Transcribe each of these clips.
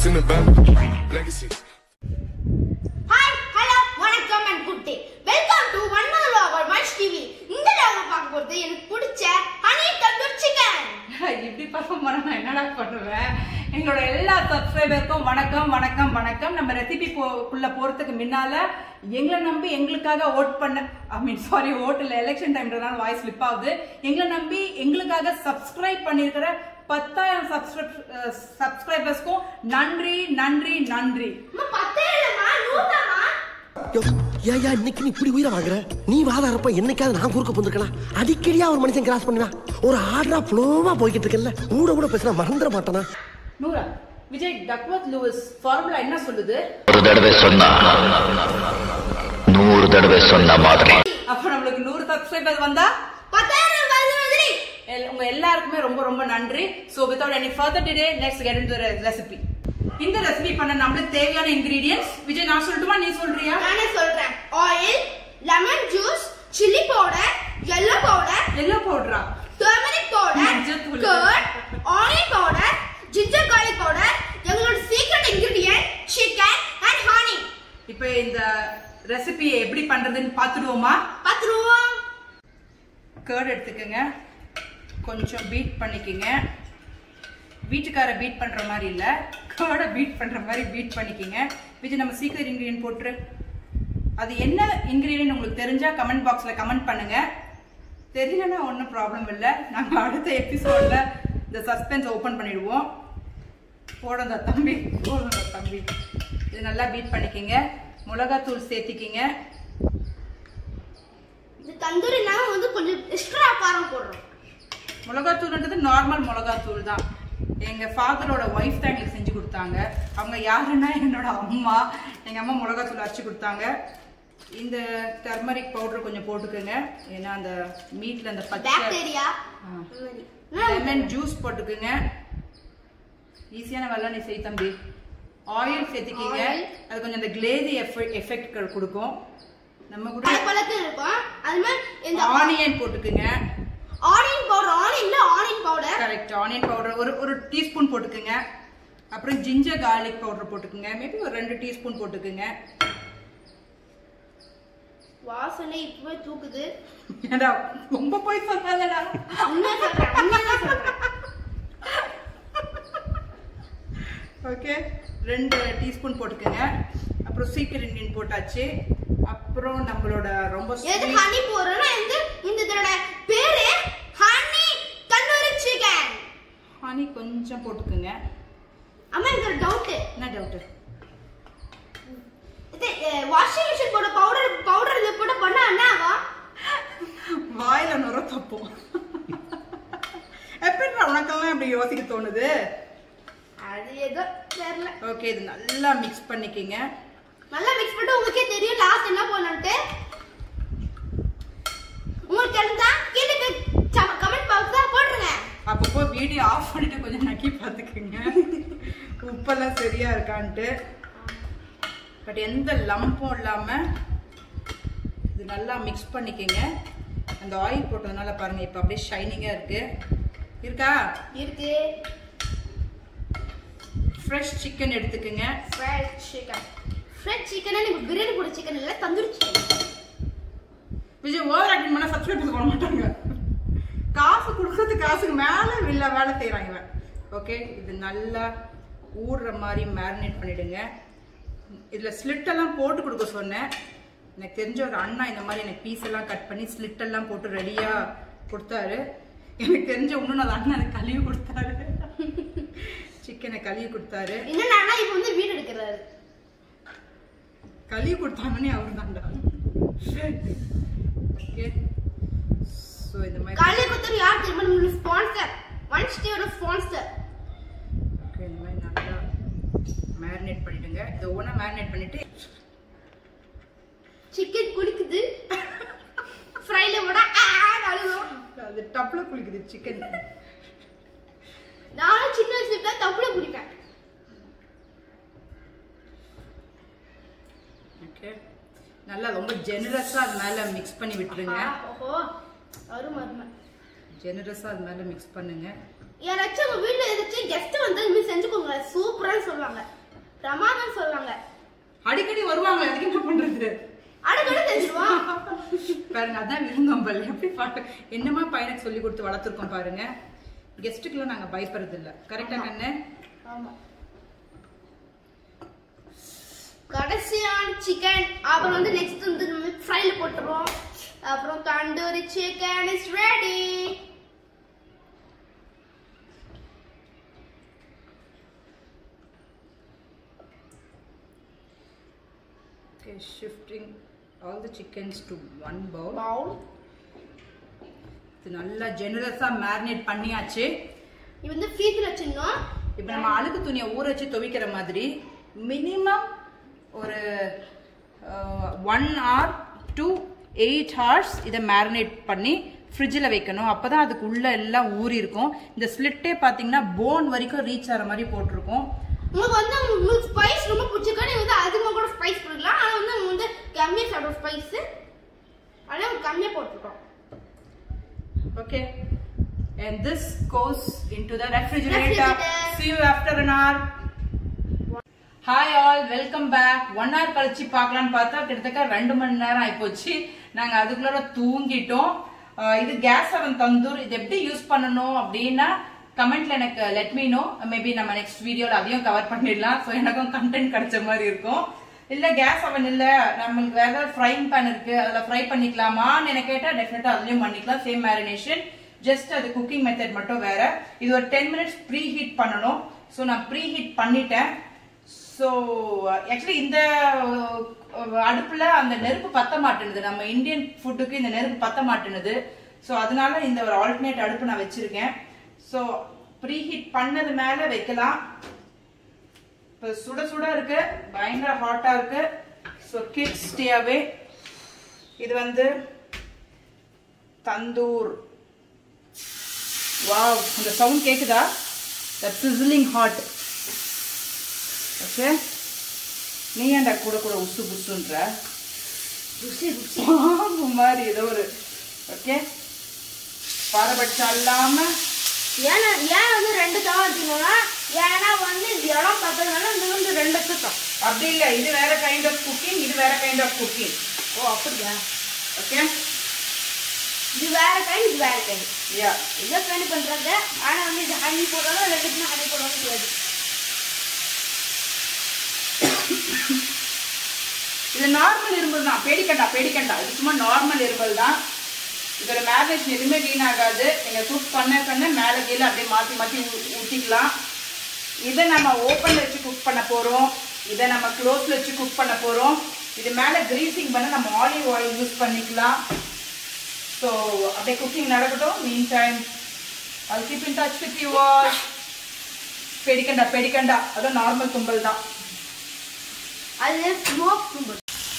in the van. Legacy. Hi hello வணக்கம் and good day welcome to one more lager much TV இந்த lager பார்க்க போறது எனக்கு பிடிச்ச ஹனி தந்தூர் சிக்கன் இப்படி பர்ஃபார்ம் பண்ண நான் என்னடா பண்ணுவேன் எங்களோட எல்லா சப்ஸ்கிரைபருக்கும் வணக்கம் வணக்கம் வணக்கம் நம்ம ரெசிபி குள்ள போறதுக்கு முன்னால எங்களை நம்பி எங்களுக்காக ஓட் பண்ண ஐ மீன் சாரி ஓட் இல்ல எலெக்ஷன் டைம்ன்றதுனால வாய்ஸ் ஸ்லிப் ஆகுது எங்களை நம்பி எங்களுக்காக சப்ஸ்கிரைப் பண்ணியிருக்கிற பத்தாயிரம் சப்ஸ்கிரைபர்ஸ்க்கும் நன்றி நன்றி நன்றி அம்மா பத்தே இல்லம்மா நூத்தாமா யோ, ஏய்யா இன்னைக்கு நீ இப்படி உயிரை வாங்குற நீ வாதாரப்ப என்னைக்காவது நான் குறுக்க போந்திருக்கலாம் அடிக்கடியா ஒரு மனுஷன் கிராஸ் பண்ணுவேன் ஒரு ஆர்டரா ஃப்ளோவா போய்கிட்டு இருக்கல கூட கூட பேசினா மறந்துட மாட்டானா நூரா விஜய் டக்வத் லூயிஸ் ஃபார்முலா என்ன சொல்லுது ஒரு தடவை சொன்னா நூறு தடவை சொன்ன மாதிரி அப்ப நம்மளுக்கு நூறு சப்ஸ்கிரைபர் வந்தா பத்தாயிரம் வந்து மாதிரி எல்- உங்க எல்லாருக்குமே ரொம்ப ரொம்ப நன்றி so without any further delay next get into recipe இந்த ரெசிபி பண்ண நம்மளுக்கு தேவையான இன்கிரீடியன்ஸ் விஜய் நான் சொல்லட்டுமா நீ சொல்றியா நானே சொல்றேன் oil lemon juice chilli powder yellow powder yellow பவுடரா டர்மரிக் பவுடர் மஞ்சத்தூள். Curd onion powder ginger garlic powder எங்களோட secret ingredient chicken and honey இப்போ இந்த ரெசிபி எப்படி பண்றதுன்னு பார்த்துடுவோமா பத்து ரூபா கேர்ட் எடுத்துக்கோங்க கொஞ்சம் பீட் பண்ணிக்கோங்க வீட்டுக்கார பீட் பண்ற மாதிரி இல்ல கேர்டை பீட் பண்ற மாதிரி பீட் பண்ணிக்கோங்க விஜய் நம்ம சீக்கிரம் இன்கிரீடியன்ட் போட்டுரு அது என்ன இன்கிரீடியன்ட் உங்களுக்கு தெரிஞ்சா கமெண்ட் பாக்ஸ்ல கமெண்ட் பண்ணுங்க தெரியலன்னா ஒன்றும் ப்ராப்ளம் இல்லை நாங்கள் அடுத்த எபிசோட்ல இந்த சஸ்பென்ஸ் ஓப்பன் பண்ணிடுவோம் போடுங்க தம்பி போடுங்க தம்பி இது நல்லா பீட் பண்ணிக்கோங்க மிளகாத்தூள் சேர்த்திக்கிங்க இது தந்தூரி நாம வந்து கொஞ்சம் எக்ஸ்ட்ரா காரம் போடுறோம் மிளகாத்தூள்ன்றது நார்மல் மிளகாத்தூள் தான் எங்க ஃபாதரோட ஒய்ஃப் தான் எங்களுக்கு செஞ்சு கொடுத்தாங்க அவங்க யாருன்னா என்னோட அம்மா எங்க அம்மா மிளகாத்தூள் அரைச்சு கொடுத்தாங்க இந்த டர்மரிக் பவுடர் கொஞ்சம் போட்டுக்கோங்க ஏன்னா அந்த மீட்ல அந்த பச்சை பாக்டீரியா லெமன் ஜூஸ் போட்டுக்கோங்க ஈஸியான வேலை நீ செய் தம்பி ஆயில் சேர்த்துக்கிங்க Oil. அது கொஞ்சம் அந்த கிளேதி எஃபெக்ட் கொடுக்கும் நம்ம கூட பழப்பழக்கம் இருக்கும் அது மாதிரி இந்த ஆனியன் போட்டுக்குங்க ஆனியன் பவுடர் ஆனியன்ல onion powder correct onion powder ஒரு ஒரு டீஸ்பூன் போட்டுக்குங்க அப்புறம் ஜிஞ்சர் garlic பவுடர் போட்டுக்குங்க மேபி ஒரு ரெண்டு டீஸ்பூன் போட்டுக்குங்க வாசனை இப்பவே தூக்குது ஏடா ரொம்ப போய் சொன்னாதடா உண்மையா சொல்றேன் உண்மையா சொல்றேன் ஓகே ரெண்டு டீஸ்பூன் போட்டுக்குங்க அப்புறம் சீக்கிரம் இண்டியன் போட்டாச்சு அப்புறம் நம்மளோட ரொம்ப எது sweet- ஹனி போடுறோம்னா இந்த இந்த இதோட பேரு ஹனி தந்தூரி சிக்கன் ஹனி கொஞ்சம் போட்டுக்குங்க அம்மா எனக்கு ஒரு டவுட் என்ன டவுட்டு இது வாஷிங் மிஷின் போட பவுடர் பவுடர் இது போட்டு பண்ணா என்ன ஆகும் வாயில நுர தப்போம் எப்படிடா உனக்கெல்லாம் இப்படி யோசிக்க தோணுது அது ஏதோ தெரியல ஓகே இது நல்லா மிக்ஸ் பண்ணிக்கிங்க நல்லா மிக்ஸ் பண்ணிட்டு உங்களுக்கே தெரியும் லாஸ்ட் என்ன பண்ணணும்ட்டு உங்களுக்கு தெரிஞ்சா கீழே கமெண்ட் பாக்ஸ்ல போட்டுருங்க அப்பப்போ வீடியோ ஆஃப் பண்ணிட்டு கொஞ்சம் நக்கி பார்த்துக்குங்க உப்பெல்லாம் சரியா இருக்கான்ட்டு பட் எந்த லம்பும் இல்லாம இது நல்லா மிக்ஸ் பண்ணிக்கங்க அந்த ஆயில் போட்டதுனால பாருங்க இப்போ அப்படியே ஷைனிங்கா இருக்கு இருக்கா இருக்கு ஃப்ரெஷ் சிக்கன் எடுத்துக்கங்க ஃப்ரெஷ் சிக்கன் ஃப்ரெஷ் சிக்கன் நீங்க பிரியாணி போட சிக்கன் இல்ல tandoori chicken Vijay over acting பண்ணா சப்ஸ்கிரைப் பண்ண மாட்டாங்க காசு கொடுக்கறது காசுக்கு மேல இல்ல வேலை செய்யறாங்க இவன் ஓகே இது நல்லா ஊறுற மாதிரி மேரினேட் பண்ணிடுங்க இதுல ஸ்லிட் எல்லாம் போட்டு கொடுக்க சொன்னேன் எனக்கு தெரிஞ்ச ஒரு அண்ணா இந்த மாதிரி எனக்கு பீஸ் எல்லாம் கட் பண்ணி ஸ்லிட் எல்லாம் போட்டு ரெடியா கொடுத்தாரு எனக்கு தெரிஞ்ச இன்னும் அந்த அண்ணன் எனக்கு கழுவி கொடுத்தாரு சிக்கனை கழுவி கொடுத்தாரு என்னன்னா இப்போ வந்து வீடு எடுக்கிறாரு கழுவி கொடுத்தாங்கன்னே அவர் தான்டா ஓகே ஸோ இந்த மாதிரி காலையில குத்தர் யார் தெரியுமா உங்களுக்கு ஸ்பான்சர் ஒன் ஸ்டேயோட ஸ்பான்சர் ஓகே இந்த மாதிரி நல்லா மேரினேட் பண்ணிடுங்க இதை ஒவ்வொன்றா மேரினேட் பண்ணிட்டு சிக்கன் குளிக்குது ஃப்ரைல போட அழுகும் அது டப்ல குளிக்குது சிக்கன் நானும் சின்ன வயசுல தான் தப்புல குடிப்பேன் ஓகே நல்லா ரொம்ப ஜெனரஸா அது மேல மிக்ஸ் பண்ணி விட்டுருங்க ஓஹோ அருமை அருமை ஜெனரஸா அது மேல மிக்ஸ் பண்ணுங்க யாராச்சும் உங்க வீட்டுல ஏதாச்சும் கெஸ்ட் வந்து இந்த மாதிரி செஞ்சு கொடுங்க சூப்பரா சொல்லுவாங்க பிரமாதம் சொல்லுவாங்க அடிக்கடி வருவாங்க அதுக்கு என்ன பண்றது அடக்கடி செஞ்சுருவோம் பாருங்க அதான் விருந்தோம்பல் எப்படி பாட்டு என்னமா பையனுக்கு சொல்லி கொடுத்து வளர்த்துருக்கோம் பாருங்க கெஸ்ட்டுக்கெல்லாம் நாங்க பயப்படுறது இல்ல கரெக்டா கண்ணு ஆமா கடைசியான சிக்கன் அப்புறம் வந்து நெக்ஸ்ட் வந்து நம்ம ஃப்ரைல போட்டுருவோம் அப்புறம் tandoori chicken is ready Okay, shifting all the chickens to one bowl. Bowl இது நல்லா ஜெனரஸா மேரினேட் பண்ணியாச்சு இது வந்து ஃப்ரீஜ்ல வச்சிடணும் இப்போ நம்ம அழுக்கு துணியை ஊற வச்சு துவைக்கிற மாதிரி மினிமம் ஒரு one hour to eight hours இதை மேரினேட் பண்ணி ஃப்ரிட்ஜில் வைக்கணும் அப்போ தான் அதுக்கு உள்ள எல்லாம் ஊறி இருக்கும் இந்த ஸ்லிட்டே பார்த்தீங்கன்னா போன் வரைக்கும் ரீச் ஆகிற மாதிரி போட்டிருக்கோம் உங்களுக்கு வந்து உங்களுக்கு ஸ்பைஸ் ரொம்ப பிடிச்சிருக்கா நீங்க வந்து அதிகமா கூட ஸ்பைஸ் கொடுக்கலாம் ஆனா வந்து நம்ம வந்து கம்மியா சாப்பிடுற ஸ்பைஸ் அதனால நம்ம கம்மியா போட்டுருக்கோம் Okay. And this goes into the refrigerator. Refrigerator. See you after an hour. Hi all welcome back one hour கழிச்சு பார்க்கலான்னு பார்த்தா கிட்டத்தட்ட ரெண்டு மணி நேரம் ஆயிப்போச்சு நாங்க அதுக்குள்ள தூங்கிட்டோம் அஹ் இது கேஸ் அவன் தந்தூர் இது எப்படி யூஸ் பண்ணணும் அப்படின்னா கமெண்ட்ல எனக்கு லெட் மீ நோ மேபி நம்ம நெக்ஸ்ட் வீடியோல அதையும் கவர் பண்ணிடலாம் ஸோ எனக்கும் கண்டென்ட் கிடைச்ச மாதிரி இருக்கும் இல்ல கேஸ் அவன் இல்ல நம்மளுக்கு வேற ஏதாவது ஃப்ரைங் பேன் இருக்கு அதுல ஃப்ரை பண்ணிக்கலாமான்னு எனக்கு கேட்டா டெஃபினட்டா அதுலயும் பண்ணிக்கலாம் சேம் மேரினேஷன் ஜஸ்ட் அது குக்கிங் மெத்தட் மட்டும் வேற இது ஒரு டென் மினிட்ஸ் ப்ரீ ஹீட் பண்ணணும் ஸோ நான் ப்ரீ ஹீட் பண்ணிட்டேன் ஸோ ஆக்சுவலி இந்த அஹ், அடுப்புல அந்த நெருப்பு பத்த மாட்டேனுது நம்ம இந்தியன் ஃபுட்டுக்கு இந்த நெருப்பு பத்த மாட்டேனுது ஸோ அதனால இந்த ஒரு ஆல்டர்னேட் அடுப்பு நான் வச்சிருக்கேன் ஸோ ப்ரீ ஹீட் பண்ணது மேல வைக்கலாம் இப்போ சுட சுட இருக்கு பயங்கர ஹாட்டா இருக்கு ஸோ கிட்ஸ் ஸ்டே அவே இது வந்து தந்தூர் வாவ் அந்த சவுண்ட் கேக்குதா தட் சிசிலிங் ஹாட் ஓகே நீ ஏன்டா கூட கூட உசு புசுன்ற ருசி ருசி பாம்பு மாதிரி ஏதோ ஒரு ஓகே பாரபட்சம் இல்லாம ஏன்னா ஏன் வந்து ரெண்டு தவா வச்சுக்கோங்க ஏன்னா வந்து இது இடம் பார்த்ததுனால இந்த வந்து ரெண்டு சுத்தம் அப்படி இல்ல இது வேற கைண்ட் ஆஃப் குக்கிங் இது வேற கைண்ட் ஆஃப் குக்கிங் ஓ அப்படியா ஓகே இது வேற கைண்ட் இது வேற கைண்ட் யா இதை கைண்ட் பண்றாங்க ஆனா வந்து இது ஹனி போடுறாங்க ரெண்டுக்குமே ஹனி போடுறாங்க தெரியாது இது நார்மல் இரும்பல் தான் பேடிக்கண்டா பேடிக்கண்டா இது சும்மா நார்மல் இரும்பல் தான் இதோட மேரினேஷன் எதுவுமே வீணாகாது நீங்க குக் பண்ண பண்ண மேலே கீழே அப்படியே மாற்றி மாற்றி ஊற்றிக்கலாம் இதை நம்ம ஓப்பன்ல வச்சு குக் பண்ண போறோம் இதை நம்ம க்ளோஸ்ல வச்சு குக் பண்ண போறோம் இது மேலே கிரீசிங் பண்ண நம்ம ஆலிவ் ஆயில் யூஸ் பண்ணிக்கலாம் ஸோ அப்படியே குக்கிங் நடக்கட்டும் மீன் டைம் அது keep in touch with you all பெடிக்கண்டா பெடிக்கண்டா அதுவும் நார்மல் தும்பல் தான் அது ஸ்மோக் தும்பல்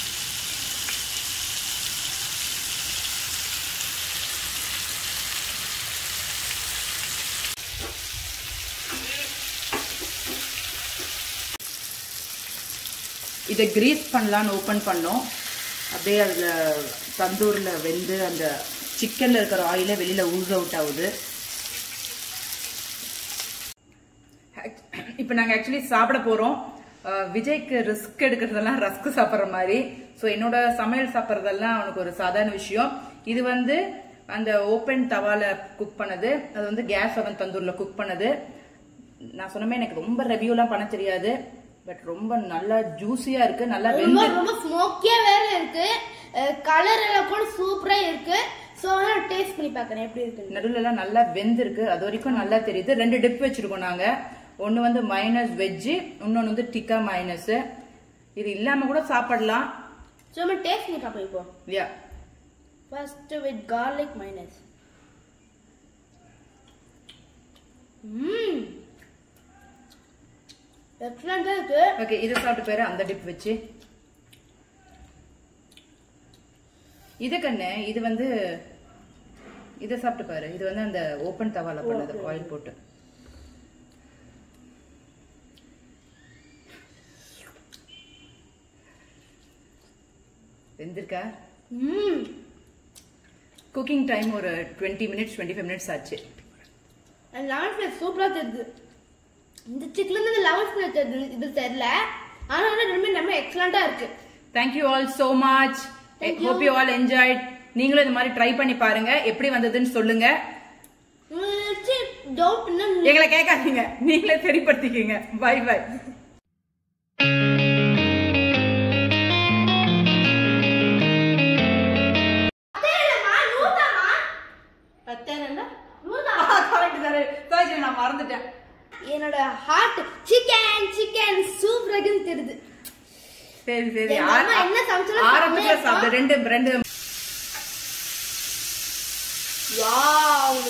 இதை கிரீஸ் பண்ணலான்னு ஓப்பன் பண்ணோம் அப்படியே அதில் தந்தூரில் வெந்து அந்த சிக்கனில் இருக்கிற ஆயிலே வெளியில் ஊஸ் அவுட் ஆகுது இப்போ நாங்கள் ஆக்சுவலி சாப்பிட போகிறோம் விஜய்க்கு ரிஸ்க் எடுக்கிறதெல்லாம் ரஸ்க் சாப்பிட்ற மாதிரி ஸோ என்னோட சமையல் சாப்பிட்றதெல்லாம் அவனுக்கு ஒரு சாதாரண விஷயம் இது வந்து அந்த ஓப்பன் தவால குக் பண்ணது அது வந்து கேஸ் அவன் தந்தூரில் குக் பண்ணது நான் சொன்னமே எனக்கு ரொம்ப ரெவியூலாம் பண்ண தெரியாது பட் ரொம்ப நல்லா ஜூஸியா இருக்கு நல்லா ரொம்ப வெந்து ரொம்ப ஸ்மோக்கியா வேற இருக்கு கலர் எல்லாம் கூட சூப்பரா இருக்கு சோ நான் டேஸ்ட் பண்ணி பார்க்கறேன் எப்படி இருக்கு நடுவுல எல்லாம் நல்லா வெந்திருக்கு அது வரைக்கும் நல்லா தெரியுது ரெண்டு டிப் வச்சிருக்கோம் நாங்க ஒன்னு வந்து மைனஸ் வெஜ்ஜு இன்னொன்னு வந்து டிக்கா மைனஸ் இது இல்லாம கூட சாப்பிடலாம் சோ நம்ம டேஸ்ட் பண்ணி பார்ப்போம் இப்போ yeah first with garlic minus ம் எக்ஸலண்டா இருக்கு ஓகே இதை சாப்பிட்டு பேரு அந்த டிப் வச்சு இது கண்ணு இது வந்து இதை சாப்பிட்டு பாரு இது வந்து அந்த ஓப்பன் தவால பண்ணது ஆயில் போட்டு வெந்திருக்கா ம் குக்கிங் டைம் ஒரு twenty minutes twenty five minutes ஆச்சு லெமன் ஃபிளேவர் சூப்பரா தெரியுது இந்த சிக்கன்ல இருந்து லெமன் ஃபிளேவர் தெரியுது இது தெரியல ஆனா வந்து ரெண்டுமே நம்ம எக்ஸலண்டா இருக்கு thank you all so much Thank you. Hope you all enjoyed நீங்களும் இந்த மாதிரி ட்ரை பண்ணி பாருங்க எப்படி வந்ததுன்னு சொல்லுங்க உங்களுக்கு டவுட் எங்களை கேட்காதீங்க நீங்களே தெரிப்படுத்திக்கீங்க பை பை நான் மறந்துட்டேன் என்னோட ஹார்ட் சிக்கன் சிக்கன் சூப் ரகுன்னு தெரியுது சரி சரி எங்க அம்மா என்ன சமைச்சாலும் ஆரம்பத்துல செம்மையா சாப்பிட்டு ரெண்டு ரெண்டு வாவ்